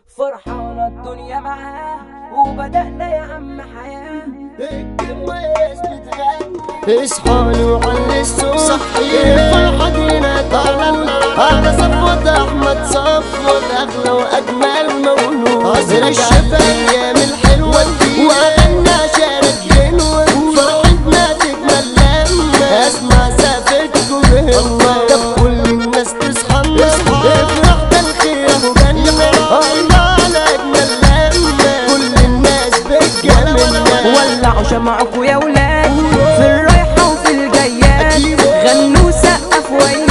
فرحانة الدنيا معاه وبدأنا يا عم حياة اصحى وعلي السوق صحي الفرحة دينا طلال على صفوة أحمد صفوة أغلى وأجمل مولود عزر الشباب أيام الحلوة وأغنى شارك غنوة فرحتنا تكمل لما أسمع سافتكم بهمة طب كل الناس تصحى افرح ده الخير أبو جنة الله على أجمل لما كل الناس بتجملنا ولعوا شمعكوا يا ولاد في الرايحة وفي الجيات غنوا سقف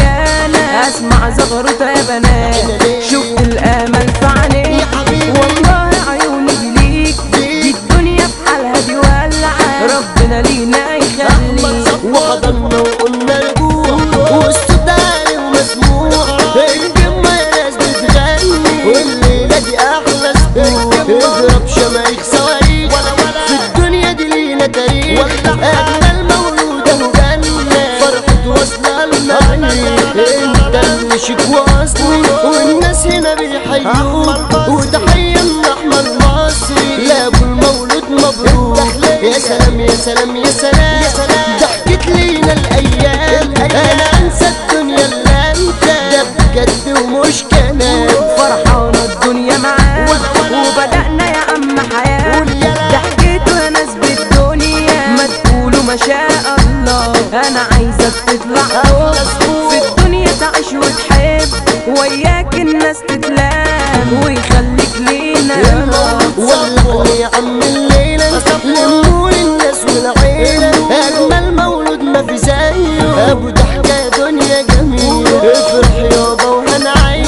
ويانا اسمع زغرطة يا بنات شفت الامل في عينيك والله عيوني دي ليك دي الدنيا في حالها دي ولعة ربنا لينا يخليك وحضرنا وقلنا رجوع والصوت عالي ومسموع الجمة يا ناس بتغني والليلة دي أحلى اسبوع اضرب شمايخ صواريخ في الدنيا دي لينا تاريخ أجمل مولودة وجنة فرحة واصلة المريخ انت اللي شيك واصلي والناس هنا بيحيوك وتحية من أحمد مصري لأبو المولود مبروك يا سلام يا سلام يا سلام ضحكت لينا الأيام أنا أنسى الدنيا اللي أنت ده بجد ومش كلام فرحانة الدنيا معاه وبدأنا يا عم حياة قول يلا. ضحكته يا ناس بالدنيا ما تقولوا ما شاء الله أنا عايزك تطلع فوق في الدنيا تعيش وتحب وياك الناس تتلام ويخليك لينا يا رب والله يا عم الليلة لموا الناس والعيلة أجمل مولود ما في زيه أبو ضحكة دنيا جميلة افرح يابا وهنعيش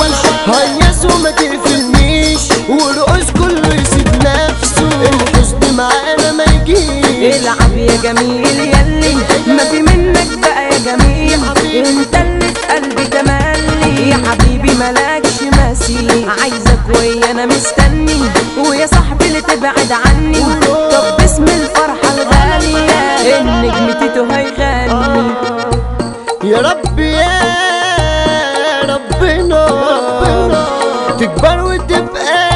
هيس وما تقفلنيش والرقص كله يسيب نفسه الحزن معانا ما يجيش العب يا جميل يلي ما في منك بقى يا جميل انت اللي في قلبي تملي يا حبيبي ملاكش مثيل عايزك ويا انا مستني ويا صاحبي اللي تبعد عني طب باسم الفرحة الغالية النجم تيتو هيغني يا رب يا ربنا تكبر وتبقى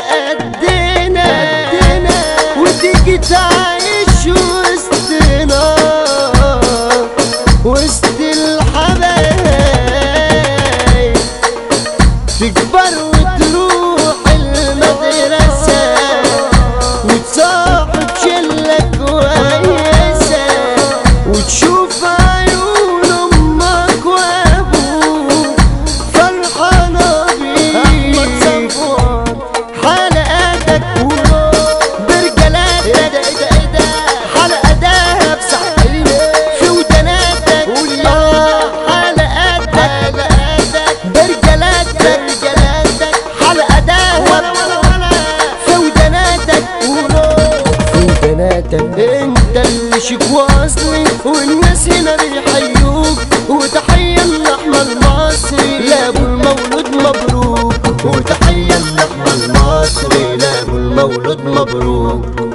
قدنا وتيجي تعيش وسطنا وسط الحبايب تكبر وتروح المدرسة وتصاحب شلة كويسة وتشوف عيون أمك وأبوك فرحانة بيك حلقاتك برجلاتك حلقة دهب سحرين في ودناتك آه، حلقاتك برجلاتك حلقة دهب في ودناتك في ودناتك انت اللي شيك واصلي والناس هنا بيحيوك وتحية لأحمد المصري لأبو المولود مبروك وتحية لأحمد المصري لأبو المولود مبروك